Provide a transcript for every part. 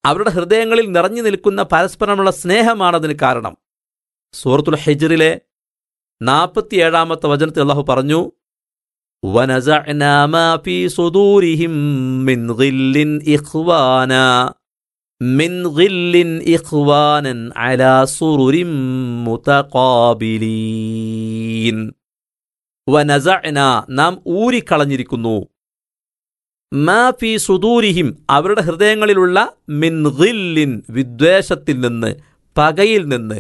അവരുടെ ഹൃദയങ്ങളിൽ നിറഞ്ഞു നിൽക്കുന്ന പരസ്പരമുള്ള സ്നേഹമാണതിന് കാരണം സൂറത്തുൽ ഹെജറിലെ നാൽപ്പത്തിയേഴാമത്തെ വചനത്തിൽ അള്ളാഹു പറഞ്ഞു وَنَزَعْنَا مَا فِي صُدُورِهِم مِّنْ غِلٍّ إِخْوَانًا مِّنْ غِلٍّ إِخْوَانًا عَلَى سُرُرٍ مُتَقَابِلِينَ وَنَزَعْنَا നാം ഊരിക്കളഞ്ഞിരിക്കുന്നു മാ ഫി സുദൂരിഹിം അവരുടെ ഹൃദയങ്ങളിലുള്ള മിൻ ഗില്ലിൻ വിദ്വേഷത്തിൽ നിന്ന് പകയിൽ നിന്ന്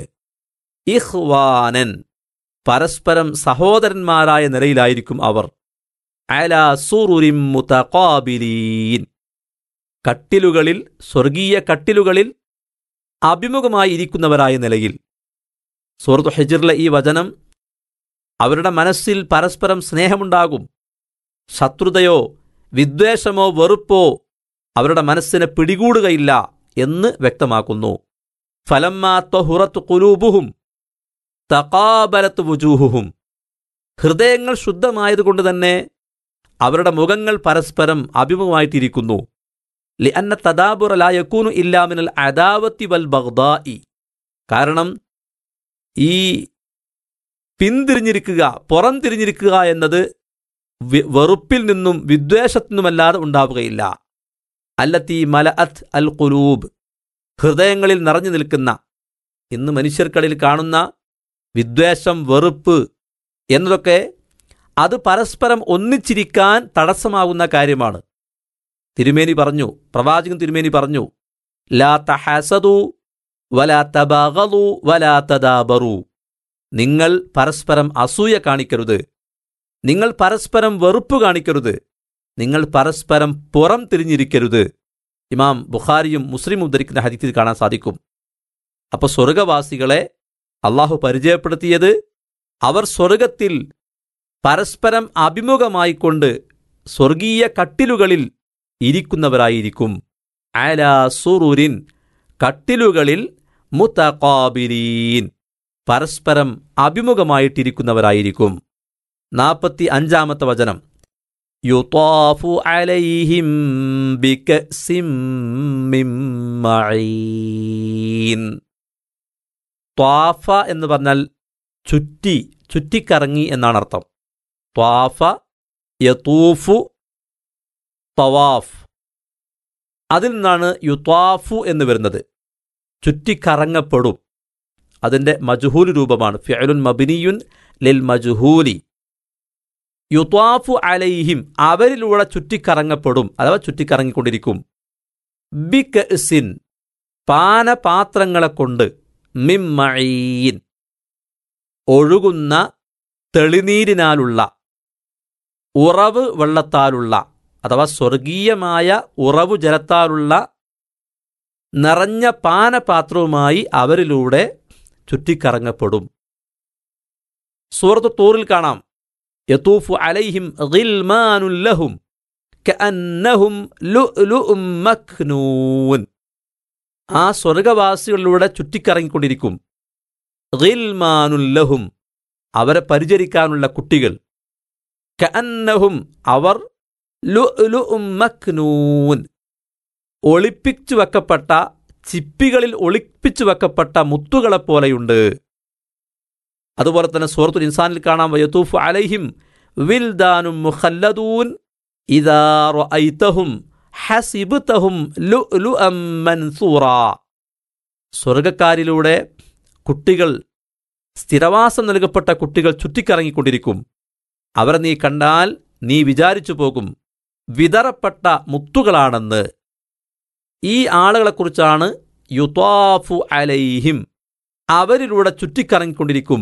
ഇഹ്വാനൻ പരസ്പരം സഹോദരന്മാരായ നിലയിലായിരിക്കും അവർ അല സുറുരിം മുതഖാബിലീൻ കട്ടിലുകളിൽ സ്വർഗീയ കട്ടിലുകളിൽ അഭിമുഖമായി ഇരിക്കുന്നവരായ നിലയിൽ സൂറത്തു ഹെജിറിലെ ഈ വചനം അവരുടെ മനസ്സിൽ പരസ്പരം സ്നേഹമുണ്ടാകും ശത്രുതയോ വിദ്വേഷമോ വെറുപ്പോ അവരുടെ മനസ്സിനെ പിടികൂടുകയില്ല എന്ന് വ്യക്തമാക്കുന്നു ഫലമ്മാത്ത ഹുറത്ത് കുലൂബുഹും തകാബലത്ത് വുജൂഹുഹും ഹൃദയങ്ങൾ ശുദ്ധമായതുകൊണ്ട് തന്നെ അവരുടെ മുഖങ്ങൾ പരസ്പരം അഭിമുഖമായിട്ടിരിക്കുന്നു ലിഅന്ന തദാബുറ ലാ യക്കൂനു ഇല്ലാമിനൽ അദാവത്തി വൽ ബഗ്ദാഇ കാരണം ഈ പിന്തിരിഞ്ഞിരിക്കുക പുറം തിരിഞ്ഞിരിക്കുക എന്നത് വി- വെറുപ്പിൽ നിന്നും വിദ്വേഷത്തിൽ നിന്നുമല്ലാതെ ഉണ്ടാവുകയില്ല അല്ലത്തി മലഅത്ത് അൽ ഖുലൂബ് ഹൃദയങ്ങളിൽ നിറഞ്ഞു നിൽക്കുന്ന ഇന്ന് മനുഷ്യർക്കിടയിൽ കാണുന്ന വിദ്വേഷം വെറുപ്പ് എന്നതൊക്കെ അത് പരസ്പരം ഒന്നിച്ചിരിക്കാൻ തടസ്സമാകുന്ന കാര്യമാണ് തിരുമേനി പറഞ്ഞു പ്രവാചകൻ തിരുമേനി പറഞ്ഞു ലാ തഹസദു വലാ തബാഗലു വലാ തദാബറു നിങ്ങൾ പരസ്പരം അസൂയ കാണിക്കരുത് നിങ്ങൾ പരസ്പരം വെറുപ്പ് കാണിക്കരുത് നിങ്ങൾ പരസ്പരം പുറം തിരിഞ്ഞിരിക്കരുത് ഇമാം ബുഖാരിയും മുസ്ലിം ഉദ്ധരിക്കുന്ന ഹദീത്തിൽ കാണാൻ സാധിക്കും അപ്പോൾ സ്വർഗവാസികളെ അള്ളാഹു പരിചയപ്പെടുത്തിയത് അവർ സ്വർഗത്തിൽ പരസ്പരം അഭിമുഖമായിക്കൊണ്ട് സ്വർഗീയ കട്ടിലുകളിൽ ഇരിക്കുന്നവരായിരിക്കും അല സുറുരിൻ കട്ടിലുകളിൽ മുത്തഖാബിലീൻ പരസ്പരം അഭിമുഖമായിട്ടിരിക്കുന്നവരായിരിക്കും നാൽപ്പത്തി അഞ്ചാമത്തെ വചനം യുത്താഫു അലൈഹിം ബികസിം മിൻ മഈൻ ത്വാഫ എന്ന് പറഞ്ഞാൽ ചുറ്റി ചുറ്റിക്കറങ്ങി എന്നാണ് അർത്ഥം ത്വാഫ യതൂഫു തവാഫ് അതിൽ നിന്നാണ് യുത്വാഫു എന്ന് വരുന്നത് ചുറ്റിക്കറങ്ങപ്പെടും അതിൻ്റെ മജുഹൂൽ രൂപമാണ് ഫിഅലുൻ മബിനിയുൻ ലിൽ മജുഹൂലി യുത്വാഫു അലൈഹിം അവരിലൂടെ ചുറ്റിക്കറങ്ങപ്പെടും അഥവാ ചുറ്റിക്കറങ്ങിക്കൊണ്ടിരിക്കും ബിക്സിൻ പാനപാത്രങ്ങളെ കൊണ്ട് മിമ്മഴീൻ ഒഴുകുന്ന തെളിനീരിനാലുള്ള ഉറവ് വെള്ളത്താലുള്ള അഥവാ സ്വർഗീയമായ ഉറവു ജലത്താലുള്ള നിറഞ്ഞ പാനപാത്രവുമായി അവരിലൂടെ ചുറ്റിക്കറങ്ങപ്പെടും സൂറത്ത് തൂറിൽ കാണാം യതൂഫു അലൈഹിം ഗിൽമാനുൻ ലഹും കഅന്നഹും ലുഅ്ലുഉം മക്നൂൻ ആ സ്വർഗവാസികളിലൂടെ ചുറ്റിക്കറങ്ങിക്കൊണ്ടിരിക്കും ഗിൽമാനുൻ ലഹും അവരെ പരിചരിക്കാനുള്ള കുട്ടികൾ കഅന്നഹും അവർ ലുഅ്ലുഉം മക്നൂൻ ഒളിപ്പിച്ചു വെക്കപ്പെട്ട ചിപ്പികളിൽ ഒളിപ്പിച്ചു വെക്കപ്പെട്ട മുത്തുകളെപ്പോലെയുണ്ട് അതുപോലെ തന്നെ സൂറത്തുൽ ഇൻസാനിൽ കാണാം വയത്തൂഫ് അലൈഹിം വിൽദാനും മുഖല്ലദൂൻ ഇദാ റഅയ്തഹും ഹസിബ്തഹും ലുഅ്ലുഅം മൻസൂറാ സ്വർഗക്കാരിലൂടെ കുട്ടികൾ സ്ഥിരവാസം നൽകപ്പെട്ട കുട്ടികൾ ചുറ്റിക്കറങ്ങിക്കൊണ്ടിരിക്കും അവരെ നീ കണ്ടാൽ നീ വിചാരിച്ചു പോകും വിതറപ്പെട്ട മുത്തുകളാണെന്ന് ഈ ആളുകളെക്കുറിച്ചാണ് യുത്വാഫു അലൈഹിം അവരിലൂടെ ചുറ്റിക്കറങ്ങിക്കൊണ്ടിരിക്കും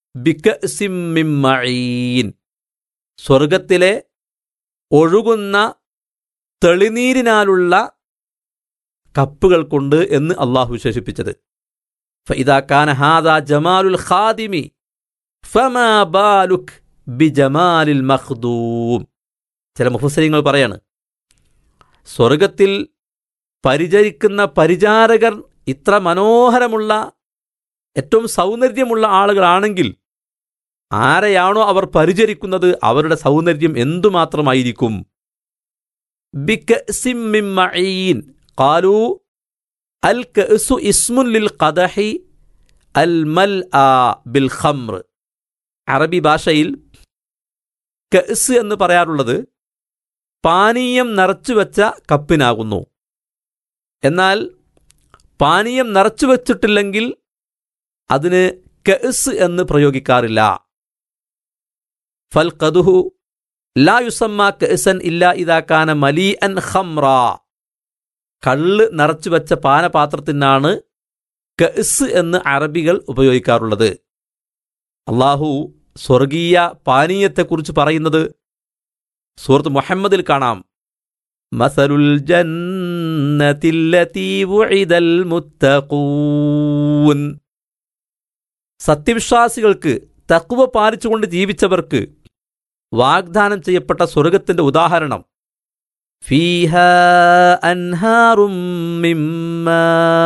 ബിക്കസിമ്മിമ്മീൻ സ്വർഗത്തിലെ ഒഴുകുന്ന തെളിനീരിനാലുള്ള കപ്പുകൾ കൊണ്ട് എന്ന് അള്ളാഹു വിശേഷിപ്പിച്ചത് ഫഇദാ കാന ഹാദാ ജമാലുൽ ഖാദിമി ഫമാ ബാലുക് ബിജമാലിൽ മഖ്ദൂം ചില മുഫസരിങ്ങൾ പറയാണ് സ്വർഗത്തിൽ പരിചരിക്കുന്ന പരിചാരകർ ഇത്ര മനോഹരമുള്ള ഏറ്റവും സൗന്ദര്യമുള്ള ആളുകളാണെങ്കിൽ ആരെയാണോ അവർ പരിചരിക്കുന്നത് അവരുടെ സൗന്ദര്യം എന്തുമാത്രമായിരിക്കും ബിക്കസിമ്മിമ്മഈൻ കാലൂ അൽ കഅ്സു ഇസ്മുൻ ലിൽ ഖദഹി അൽ മൽ ആ ബിൽ ഖംർ അറബി ഭാഷയിൽ കഅ്സ് എന്ന് പറയാറുള്ളത് പാനീയം നിറച്ചു വെച്ച കപ്പിനാകുന്നു എന്നാൽ പാനീയം നിറച്ചു വച്ചിട്ടില്ലെങ്കിൽ അതിന് കഅ്സ് എന്ന് പ്രയോഗിക്കാറില്ല ഫൽ ഖദുഹു ലാ യുസമ്മ കഅ്സൻ ഇല്ലാ ഇദാക്കാന മലീ അൻ ഖംറ കള്ള് നിറച്ചു വെച്ച പാനപാത്രത്തിനാണ് കഅ്സ് എന്ന് അറബികൾ ഉപയോഗിക്കാറുള്ളത് അള്ളാഹു സ്വർഗീയ പാനീയത്തെക്കുറിച്ച് പറയുന്നത് സൂറത്ത് മുഹമ്മദിൽ കാണാം മസലുൽ ജന്നത്തില്ലതീ വുഇദൽ മുത്തഖൂൻ സത്യവിശ്വാസികൾക്ക് തക്കുവ പാലിച്ചുകൊണ്ട് ജീവിച്ചവർക്ക് വാഗ്ദാനം ചെയ്യപ്പെട്ട സ്വർഗത്തിന്റെ ഉദാഹരണം ഫീഹ അൻഹാറും മിമ്മാ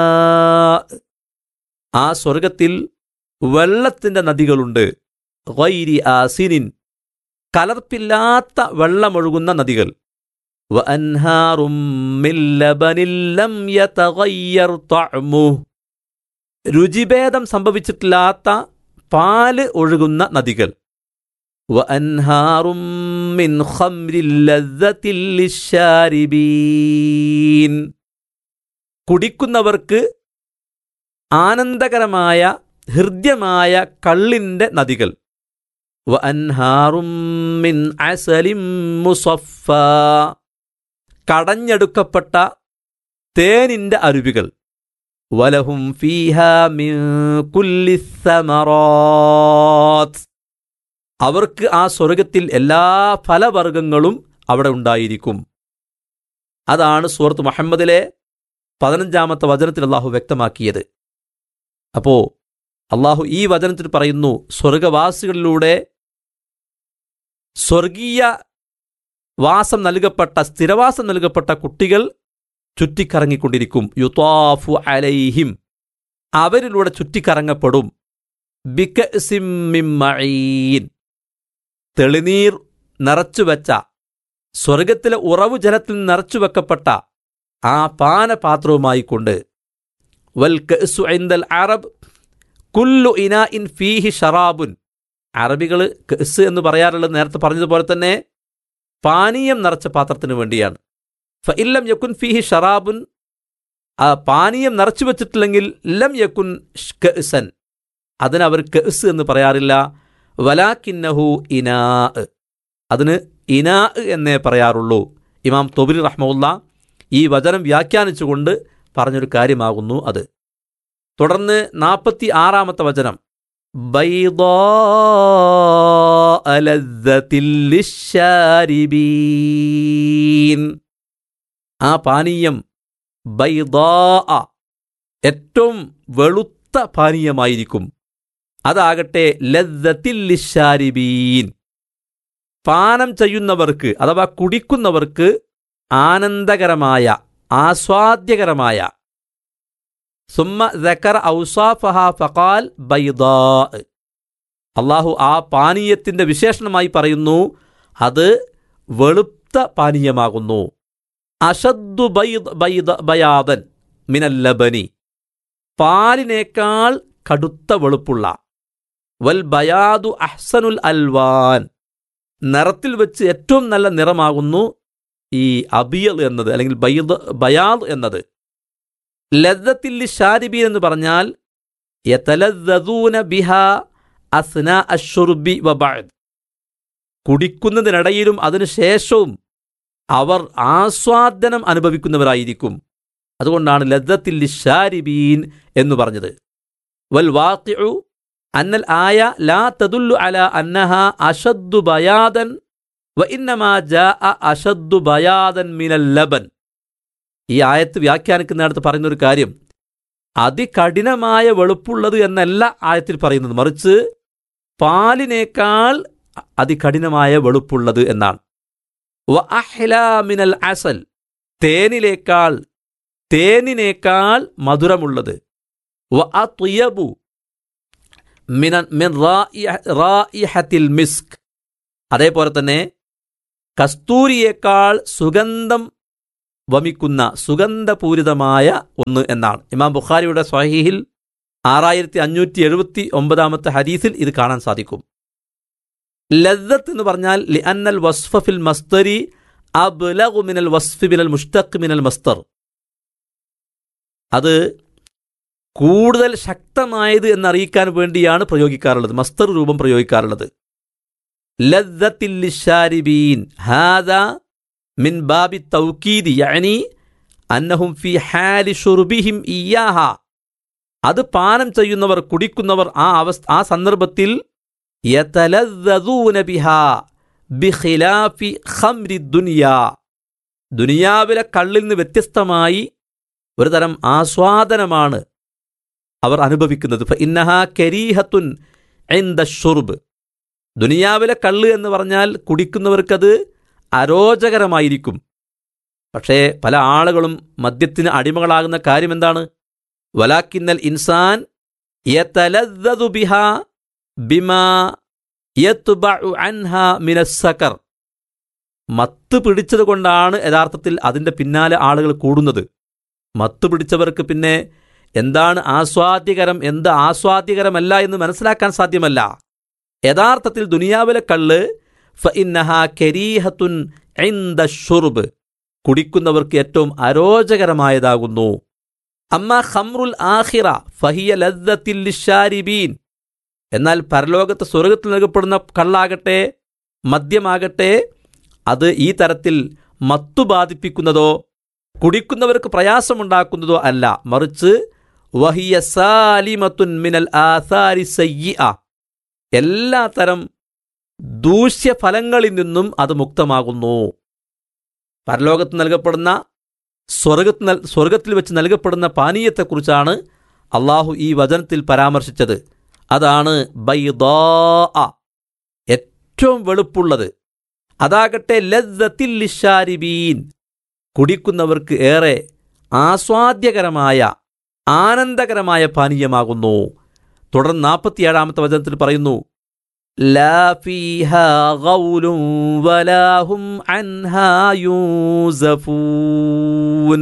ആ സ്വർഗത്തിൽ വെള്ളത്തിന്റെ നദികളുണ്ട് ഗൈരി ആസിനിൻ കലർപ്പില്ലാത്ത വെള്ളമൊഴുകുന്ന നദികൾ വഅൻഹാറും മിൻ ലബനിൻ ലം യതഗയ്യർ തഅമുഹു രുചിഭേദം സംഭവിച്ചിട്ടില്ലാത്ത പാല് ഒഴുകുന്ന നദികൾ വഅൻഹാറും മിൻ ഖംരിൻ ലദ്ദത്തിൻ ലിശ്ശാരിബീൻ കുടിക്കുന്നവർക്ക് ആനന്ദകരമായ ഹൃദ്യമായ കള്ളിന്റെ നദികൾ വഅൻഹാറും മിൻ അസലിം മുസഫ കടഞ്ഞെടുക്കപ്പെട്ട തേനിന്റെ അരുവികൾ വലഹും ഫീഹ മിൻ കുല്ലി സമറാത്ത് അവർക്ക് ആ സ്വർഗത്തിൽ എല്ലാ ഫലവർഗങ്ങളും അവിടെ ഉണ്ടായിരിക്കും അതാണ് സൂറത്ത് മുഹമ്മദിലെ പതിനഞ്ചാമത്തെ വചനത്തിൽ അള്ളാഹു വ്യക്തമാക്കിയത് അപ്പോ അള്ളാഹു ഈ വചനത്തിൽ പറയുന്നു സ്വർഗവാസികളിലൂടെ സ്വർഗീയ വാസം നൽകപ്പെട്ട സ്ഥിരവാസം നൽകപ്പെട്ട കുട്ടികൾ ചുറ്റിക്കറങ്ങിക്കൊണ്ടിരിക്കും യുത്താഫു അലൈഹിം അവരിലൂടെ ചുറ്റിക്കറങ്ങപ്പെടും ബിക്കസിമ്മിമ്മീൻ തെളിനീർ നിറച്ചുവെച്ച സ്വർഗത്തിലെ ഉറവു ജലത്തിൽ നിറച്ചുവെക്കപ്പെട്ട ആ പാനപാത്രവുമായി കൊണ്ട് വൽ കഅ്സു ഇൻദൽ അറബ് കുല്ലു ഇനാ ഇൻ ഫീഹി ഷറാബുൻ അറബികൾ കസ് എന്ന് പറയാറുള്ളത് നേരത്തെ പറഞ്ഞതുപോലെ തന്നെ പാനീയം നിറച്ച പാത്രത്തിന് വേണ്ടിയാണ് ഫ ഇല്ലം യക്കുൻ ഫീഹി ഷറാബുൻ ആ പാനീയം നിറച്ചു വെച്ചിട്ടില്ലെങ്കിൽ ലം യക്കുൻ കഅ്സൻ അതിന് അവർ കഅ്സ് എന്ന് പറയാറില്ല വലാക്കിന്നഹു ഇനാ അതിന് ഇനാ എന്നേ പറയാറുള്ളൂ ഇമാം തൊബിരി റഹ്മുല്ല ഈ വചനം വ്യാഖ്യാനിച്ചുകൊണ്ട് പറഞ്ഞൊരു കാര്യമാകുന്നു അത് തുടർന്ന് നാൽപ്പത്തി ആറാമത്തെ വചനം ബൈദീൻ ആ പാനീയം ബൈദാ ഏറ്റവും വെളുത്ത പാനീയമായിരിക്കും അതാകട്ടെ ലദ്ദത്തില്ലിഷാരിബീൻ പാനം ചെയ്യുന്നവർക്ക് അഥവാ കുടിക്കുന്നവർക്ക് ആനന്ദകരമായ ആസ്വാദ്യകരമായ സുമ്മ ദക്കർ ഔസാഫഹ ഫഖാൽ ബൈദാ അള്ളാഹു ആ പാനീയത്തിന്റെ വിശേഷണമായി പറയുന്നു അത് വെളുത്ത പാനീയമാകുന്നു അഷദ്ദു ബൈദ ബൈദ ബയാദൻ മിനല്ലബനി പാലിനേക്കാൾ കടുത്ത വെളുപ്പുള്ള വൽ ബയാദു അഹ്സനുൽ അൽവാൻ നിറത്തിൽ വെച്ച് ഏറ്റവും നല്ല നിറമാകുന്നു ഈ അബിയൽ എന്നത് അല്ലെങ്കിൽ ബൈദ് ബയാദ് എന്നത് ലദ്ദത്തില്ലി ഷാരിബി എന്ന് പറഞ്ഞാൽ യതലദ്ദൂന ബിഹ അസ്ന അഷുർബി വബഅദ് കുടിക്കുന്നതിനിടയിലും അതിനുശേഷവും അവർ ആസ്വാദനം അനുഭവിക്കുന്നവരായിരിക്കും അതുകൊണ്ടാണ് ലദ്ദത്തില്ലി ഷാരിബീൻ എന്ന് പറഞ്ഞത് വൽ വാഖിഉ അന്നൽ ആയ ലാ തദുല്ലു അല അന്നഹ അഷദ്ദു ബയാദൻ വ ഇന്നമാ ജാഅ അഷദ്ദു ബയാദൻ മിനൽ ലബൻ ഈ ആയത്ത് വ്യാഖ്യാനിക്കുന്നിടത്ത് പറയുന്ന ഒരു കാര്യം അതികഠിനമായ വെളുപ്പുള്ളത് എന്നല്ല ആയത്തിൽ പറയുന്നത് മറിച്ച് പാലിനേക്കാൾ അതികഠിനമായ വെളുപ്പുള്ളത് എന്നാണ് വ അഹ്ലാ മിനൽ അസൽ തേനിലേക്കാൾ തേനിനേക്കാൾ മധുരമുള്ളത് വ അത്യബു മിന മിൻ റായിഹത്തിൽ മിസ്ക് അതേപോലെ തന്നെ കസ്തൂരിയേക്കാൾ സുഗന്ധം വമിക്കുന്ന സുഗന്ധപൂരിതമായ ഒന്ന് എന്നാണ് ഇമാം ബുഖാരിയുടെ സ്വഹീഹിൽ ആറായിരത്തി അഞ്ഞൂറ്റി എഴുപത്തി ഒമ്പതാമത്തെ ഹദീസിൽ ഇത് കാണാൻ സാധിക്കും ലദ്ദത്ത് എന്ന് പറഞ്ഞാൽ ലി അന്നൽ വസ്ഫ ഫിൽ മസ്തരി അബ്ലഗു മിനൽ വസ്ഫി മിനൽ മുഷ്തഖ് മിനൽ മസ്തർ അത് കൂടുതൽ ശക്തമായത് എന്നറിയിക്കാൻ വേണ്ടിയാണ് പ്രയോഗിക്കാറുള്ളത് മസ്തർ രൂപം പ്രയോഗിക്കാറുള്ളത് ലദ്ദത്തില്ലിഷാരിബീൻ ഹാദ മിൻ ബാബി തൗക്കീദ് യഅനി അന്നഹും ഫി ഹാലി ഷുർബിഹിം ഇയാഹ അത് പാനം ചെയ്യുന്നവർ കുടിക്കുന്നവർ ആ അവസ്ഥ ആ സന്ദർഭത്തിൽ യതലദ്ദൂന ബിഹാ ബിഖിലാഫി ഖംരി ദുനിയാ ദുനിയാവിലെ കള്ളിൽ നിന്ന് വ്യത്യസ്തമായി ഒരു തരം ആസ്വാദനമാണ് അവർ അനുഭവിക്കുന്നത് ഇന്നഹ കരീഹത്തുൻ എന്ത ഷുർബ് ദുനിയാവിലെ കള്ള് എന്ന് പറഞ്ഞാൽ കുടിക്കുന്നവർക്കത് അരോചകരമായിരിക്കും പക്ഷേ പല ആളുകളും മദ്യത്തിന് അടിമകളാകുന്ന കാര്യം എന്താണ് വലാക്കിന്നൽ ഇൻസാൻ യതലദ്ദദു ബിഹാ ബിമാ യത്ബഉ അൻഹ മിനസ്സകർ മത്ത് പിടിച്ചത് കൊണ്ടാണ് യഥാർത്ഥത്തിൽ അതിൻ്റെ പിന്നാലെ ആളുകൾ കൂടുന്നത് മത്ത് പിടിച്ചവർക്ക് പിന്നെ എന്താണ് ആസ്വാദ്യകരം എന്ത് ആസ്വാദ്യകരമല്ല എന്ന് മനസ്സിലാക്കാൻ സാധ്യമല്ല യഥാർത്ഥത്തിൽ ദുനിയാവിലെ കള്ള് ഫഇന്നഹ കരീഹത്തുൻ ഇന്ദ ഷുർബ് കുടിക്കുന്നവർക്ക് ഏറ്റവും അരോചകരമായതാകുന്നു അമ്മ ഖംറുൽ ആഖിറ ഫഹിയ ലദ്ദത്തിൽ ലിഷാരിബീൻ എന്നാൽ പരലോകത്ത് സ്വർഗത്തിൽ നൽകപ്പെടുന്ന കള്ളാകട്ടെ മദ്യമാകട്ടെ അത് ഈ തരത്തിൽ മത്തു ബാധിപ്പിക്കുന്നതോ കുടിക്കുന്നവർക്ക് പ്രയാസമുണ്ടാക്കുന്നതോ അല്ല മറിച്ച് വഹിയ സാലിമത്തുൻ മിനൽ ആസാരി സയ്യിഅ എല്ലാ തരം ദൂഷ്യഫലങ്ങളിൽ നിന്നും അത് മുക്തമാകുന്നു പരലോകത്ത് നൽകപ്പെടുന്ന സ്വർഗത്ത് നൽ സ്വർഗത്തിൽ വെച്ച് നൽകപ്പെടുന്ന പാനീയത്തെക്കുറിച്ചാണ് അള്ളാഹു ഈ വചനത്തിൽ പരാമർശിച്ചത് അതാണ് ബൈദാ ഏറ്റവും വെളുപ്പുള്ളത് അതാകട്ടെ ലദ്ദത്തില്ലിഷാരിബീൻ കുടിക്കുന്നവർക്ക് ഏറെ ആസ്വാദ്യകരമായ ആനന്ദകരമായ പാനീയമാകുന്നു തുടർന്ന് നാൽപ്പത്തിയേഴാമത്തെ വചനത്തിൽ പറയുന്നു ലാ ഫീഹാ ഗൗലും വലാഹും അൻഹാ യൂസഫൂൻ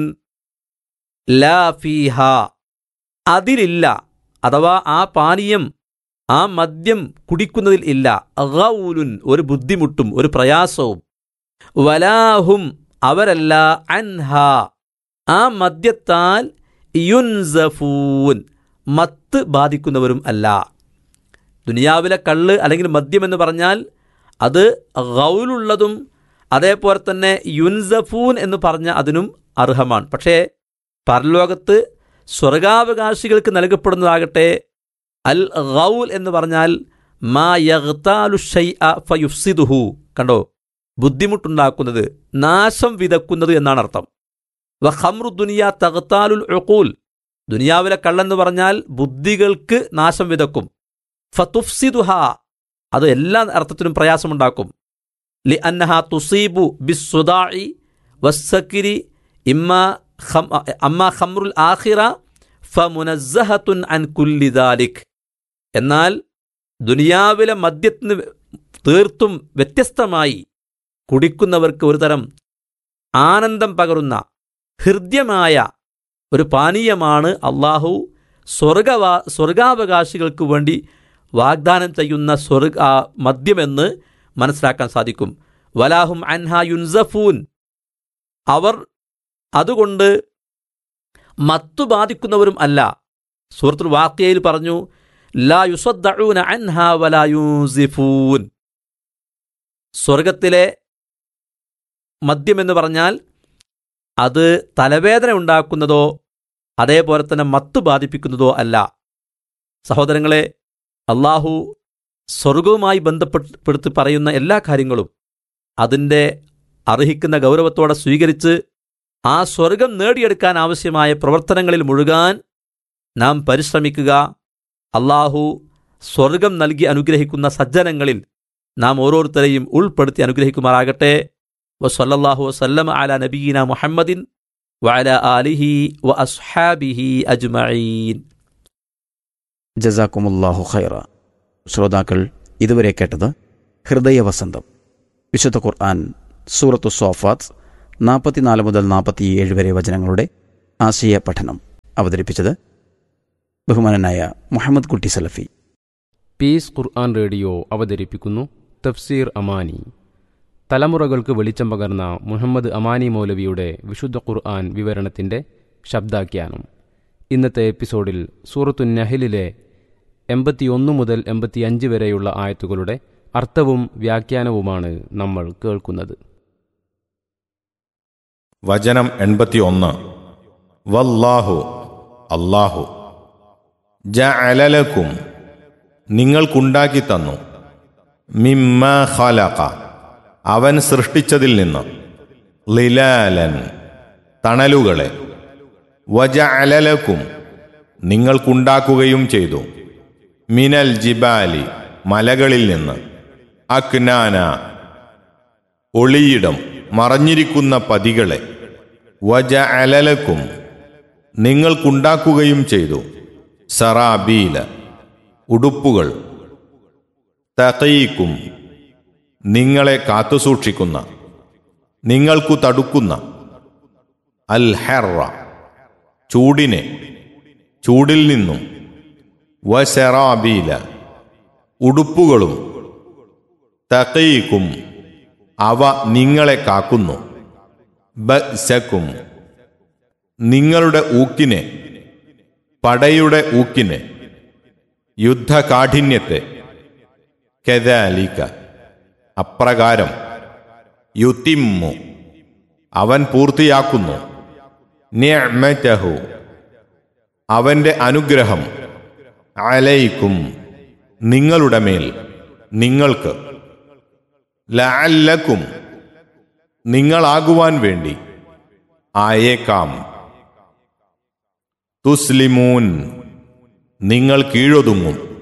ലാ ഫീഹാ അതിലില്ല അഥവാ ആ പാനീയം ആ മദ്യം കുടിക്കുന്നതിൽ ഇല്ല ഗൗലുൻ ഒരു ബുദ്ധിമുട്ടും ഒരു പ്രയാസവും വലാഹും അവരല്ല അൻഹ ആ മദ്യത്താൽ യുൻസഫൂൻ മത്ത് ബാധിക്കുന്നവരും അല്ല ദുനിയാവിലെ കള്ള് അല്ലെങ്കിൽ മദ്യം എന്ന് പറഞ്ഞാൽ അത് ഗൗലുള്ളതും അതേപോലെ തന്നെ യുൻസഫൂൻ എന്ന് പറഞ്ഞ അതിനും അർഹമാണ് പക്ഷേ പരലോകത്ത് സ്വർഗാവകാശികൾക്ക് നൽകപ്പെടുന്നതാകട്ടെ അൽ ഗൗൽ എന്ന് പറഞ്ഞാൽ മാ യഗ്താലു ഷൈഅ ഫയുഫ്സിദുഹു കണ്ടോ ബുദ്ധിമുട്ടുണ്ടാക്കുന്നത് നാശം വിതക്കുന്നത് എന്നാണ് അർത്ഥം വ ഖംറു ദുനിയ തഗ്താലുൽ ഉഖൂൽ ദുനിയാവിലെ കള്ളെന്ന് പറഞ്ഞാൽ ബുദ്ധികൾക്ക് നാശം വിതക്കും ഫതുഫ്സിദുഹ അത് എല്ലാ അർത്ഥത്തിനും പ്രയാസമുണ്ടാക്കും ലി അന്നഹ തുസീബു ബിസ്സുദാഇ വസ്സക്കിരി ഇമ്മ ഖം അമ്മ ഖംറുൽ ആഖിറ ഫമുനസ്സഹത്തുൻ അൻ കുല്ലി ദാലിക് എന്നാൽ ദുനിയാവിലെ മദ്യത്തിന് തീർത്തും വ്യത്യസ്തമായി കുടിക്കുന്നവർക്ക് ഒരു തരം ആനന്ദം പകരുന്ന ഹൃദ്യമായ ഒരു പാനീയമാണ് അള്ളാഹു സ്വർഗവാ സ്വർഗാവകാശികൾക്ക് വേണ്ടി വാഗ്ദാനം ചെയ്യുന്ന സ്വർഗ ആ മദ്യമെന്ന് മനസ്സിലാക്കാൻ സാധിക്കും വലാഹും അൻഹ യുൻസഫൂൻ അവർ അതുകൊണ്ട് മത്തു ബാധിക്കുന്നവരും അല്ല സൂറത്തുൽ വാക്യയിൽ പറഞ്ഞു ലാ യുസദ്ദഊന അൻഹ വലാ യൂസിഫൂൻ സ്വർഗത്തിലെ മദ്യമെന്ന് പറഞ്ഞാൽ അത് തലവേദന ഉണ്ടാക്കുന്നതോ അതേപോലെ തന്നെ മത്തു ബാധിപ്പിക്കുന്നതോ അല്ല സഹോദരങ്ങളെ അള്ളാഹു സ്വർഗവുമായി ബന്ധപ്പെടുത്തി പറയുന്ന എല്ലാ കാര്യങ്ങളും അതിൻ്റെ അർഹിക്കുന്ന ഗൗരവത്തോടെ സ്വീകരിച്ച് ആ സ്വർഗം നേടിയെടുക്കാൻ ആവശ്യമായ പ്രവർത്തനങ്ങളിൽ മുഴുകാൻ നാം പരിശ്രമിക്കുക അള്ളാഹു സ്വർഗം നൽകി അനുഗ്രഹിക്കുന്ന സജ്ജനങ്ങളിൽ നാം ഓരോരുത്തരെയും ഉൾപ്പെടുത്തി അനുഗ്രഹിക്കുമാറാകട്ടെ വസല്ലല്ലാഹു വസല്ലം അല നബീന മുഹമ്മദിൻ വഅല ആലിഹി വ അസ്ഹാബിഹി അജ്മഈൻ ജസാക്കുമുല്ലാഹു ഖൈറ ശ്രോതാക്കൾ ഇതുവരെ കേട്ടത് ഹൃദയവസന്തം വിശുദ്ധ ഖുർആൻ സൂറത്തു സോഫാത്ത് നാൽപ്പത്തിനാല് മുതൽ നാൽപ്പത്തിയേഴ് വരെ വചനങ്ങളുടെ ആശയ പഠനം അവതരിപ്പിച്ചത് ബഹുമാനനായ മുഹമ്മദ് കുട്ടി സലഫി പീസ് ഖുർആൻ റേഡിയോ അവതരിപ്പിക്കുന്നു തഫ്സീർ അമാനി തലമുറകൾക്ക് വെളിച്ചം പകർന്ന മുഹമ്മദ് അമാനി മൗലവിയുടെ വിശുദ്ധ ഖുർആൻ വിവരണത്തിൻ്റെ ശബ്ദാഖ്യാനം ഇന്നത്തെ എപ്പിസോഡിൽ സൂറത്തു നഹലിലെ എൺപത്തിയൊന്ന് മുതൽ എൺപത്തിയഞ്ച് വരെയുള്ള ആയത്തുകളുടെ അർത്ഥവും വ്യാഖ്യാനവുമാണ് നമ്മൾ കേൾക്കുന്നത് വചനം എൺപത്തിയൊന്ന് വല്ലാഹു അല്ലാഹു ജഅലലക്കും നിങ്ങൾക്കുണ്ടാക്കി തന്നു മിമ്മ ഖലഖ അവൻ സൃഷ്ടിച്ചതിൽ നിന്ന് ലിലാലൻ തണലുകളെ വജഅലലക്കും നിങ്ങൾക്കുണ്ടാക്കുകയും ചെയ്തു മിനൽ ജിബാലി മലകളിൽ നിന്ന് അക്നാന ഒളിയിടം മറഞ്ഞിരിക്കുന്ന പതികളെ വജ അലലക്കും നിങ്ങൾക്കുണ്ടാക്കുകയും ചെയ്തു സറാബീല ഉടുപ്പുകൾ തകയിക്കും നിങ്ങളെ കാത്തുസൂക്ഷിക്കുന്ന നിങ്ങൾക്കു തടുക്കുന്ന അൽ ഹെറ ചൂടിനെ ചൂടിൽ നിന്നും വശറാബീല ഉടുപ്പുകളും തകയിക്കും അവ നിങ്ങളെ കാക്കുന്നു ബസക്കും നിങ്ങളുടെ ഊക്കിനെ പടയുടെ ഊക്കിനെ യുദ്ധകാഠിന്യത്തെ കെതാലിക്ക അപ്രകാരം യുത്തിമ്മു അവൻ പൂർത്തിയാക്കുന്നു നിഅ്മതഹു അവന്റെ അനുഗ്രഹം അലൈക്കും നിങ്ങളുടെ മേൽ നിങ്ങൾക്ക് ലഅല്ലക്കും നിങ്ങളാകുവാൻ വേണ്ടി ആയേക്കാം തുസ്ലിമൂൻ നിങ്ങൾ കീഴൊതുങ്ങും